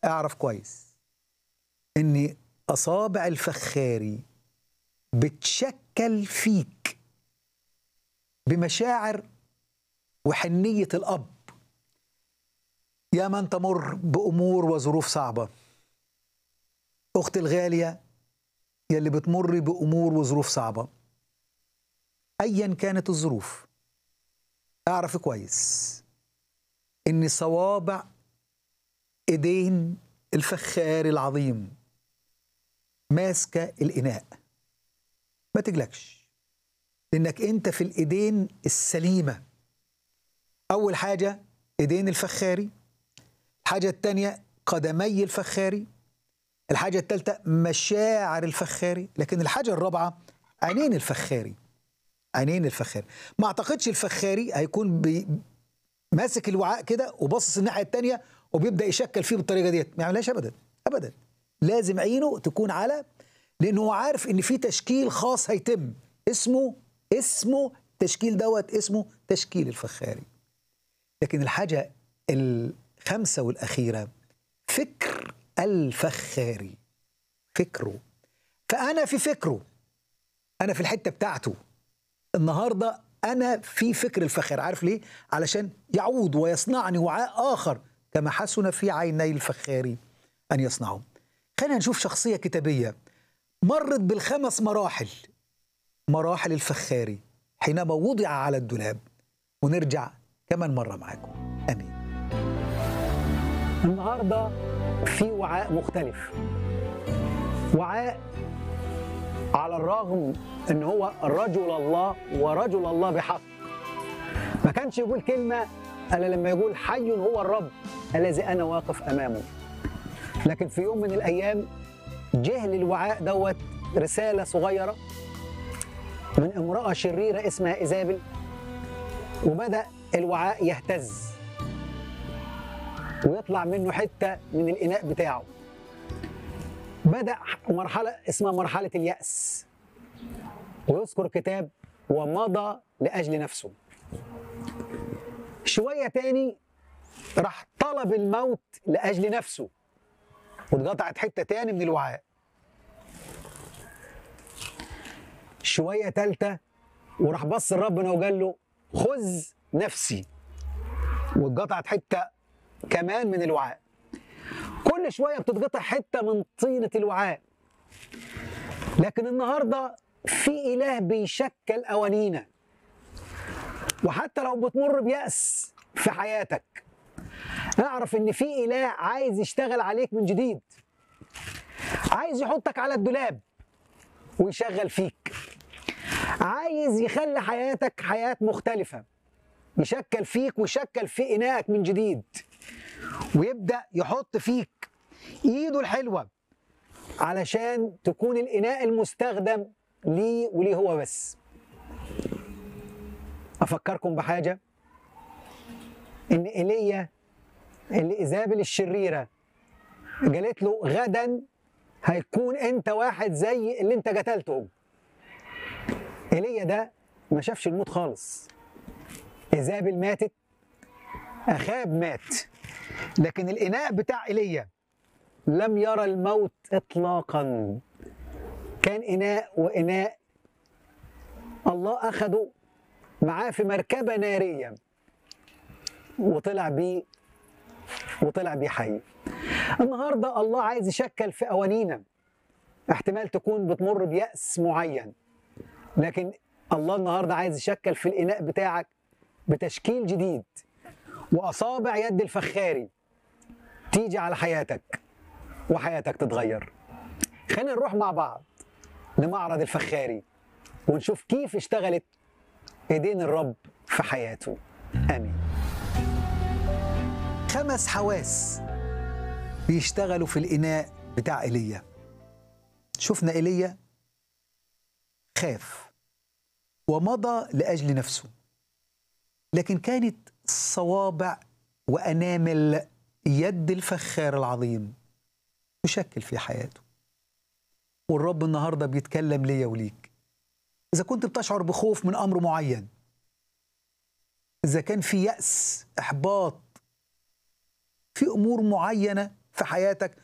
اعرف كويس ان اصابع الفخاري بتشكل فيك بمشاعر وحنيه الاب يا من تمر بامور وظروف صعبه اختي الغاليه يلي بتمر بامور وظروف صعبه ايا كانت الظروف اعرف كويس ان صوابع ايدين الفخار العظيم ماسكه الاناء ما تقلقش لانك انت في الايدين السليمه اول حاجه ايدين الفخاري الحاجه الثانيه قدمي الفخاري الحاجه الثالثه مشاعر الفخاري لكن الحاجه الرابعه عينين الفخاري عينين الفخاري ما اعتقدش الفخاري هيكون بي ماسك الوعاء كده وباصص الناحيه الثانيه وبيبدا يشكل فيه بالطريقه ديت ما يعملهاش ابدا ابدا لازم عينه تكون على لانه هو عارف ان في تشكيل خاص هيتم اسمه اسمه التشكيل دوت اسمه تشكيل الفخاري لكن الحاجه الخامسه والاخيره فكر الفخاري فكره فانا في فكره انا في الحته بتاعته النهارده انا في فكر الفخار عارف ليه علشان يعود ويصنعني وعاء اخر كما حسن في عيني الفخار ان يصنعه خلينا نشوف شخصيه كتابيه مرت بالخمس مراحل مراحل الفخاري حينما وضع على الدولاب ونرجع كمان مره معاكم امين النهارده في وعاء مختلف وعاء على الرغم ان هو رجل الله ورجل الله بحق ما كانش يقول كلمه الا لما يقول حي هو الرب الذي انا واقف امامه لكن في يوم من الايام جه للوعاء دوت رساله صغيره من امراه شريره اسمها ايزابل وبدا الوعاء يهتز ويطلع منه حته من الاناء بتاعه بدا مرحله اسمها مرحله الياس ويذكر كتاب ومضى لاجل نفسه شويه تاني راح طلب الموت لاجل نفسه واتقطعت حته تاني من الوعاء شويه تالته وراح بص لربنا وقال له خذ نفسي واتقطعت حته كمان من الوعاء كل شويه بتتقطع حته من طينه الوعاء لكن النهارده في اله بيشكل قوانينا وحتى لو بتمر بيأس في حياتك اعرف ان في اله عايز يشتغل عليك من جديد عايز يحطك على الدولاب ويشغل فيك عايز يخلي حياتك حياة مختلفة يشكل فيك ويشكل في إنائك من جديد ويبدأ يحط فيك إيده الحلوة علشان تكون الإناء المستخدم ليه وليه هو بس أفكركم بحاجة إن إيليا اللي إيزابل الشريرة قالت له غدا هيكون أنت واحد زي اللي أنت قتلته إيليا ده ما شافش الموت خالص إيزابل ماتت أخاب مات لكن الإناء بتاع إيليا لم يرى الموت إطلاقا كان إناء وإناء الله أخده معاه في مركبة نارية وطلع بيه وطلع بيه حي النهارده الله عايز يشكل في قوانينا احتمال تكون بتمر بيأس معين لكن الله النهارده عايز يشكل في الإناء بتاعك بتشكيل جديد وأصابع يد الفخاري تيجي على حياتك وحياتك تتغير خلينا نروح مع بعض لمعرض الفخاري ونشوف كيف اشتغلت ايدين الرب في حياته امين خمس حواس بيشتغلوا في الإناء بتاع إيليا شفنا إيليا خاف ومضى لأجل نفسه لكن كانت صوابع وأنامل يد الفخار العظيم تشكل في حياته والرب النهاردة بيتكلم ليا وليك إذا كنت بتشعر بخوف من أمر معين إذا كان في يأس إحباط في امور معينه في حياتك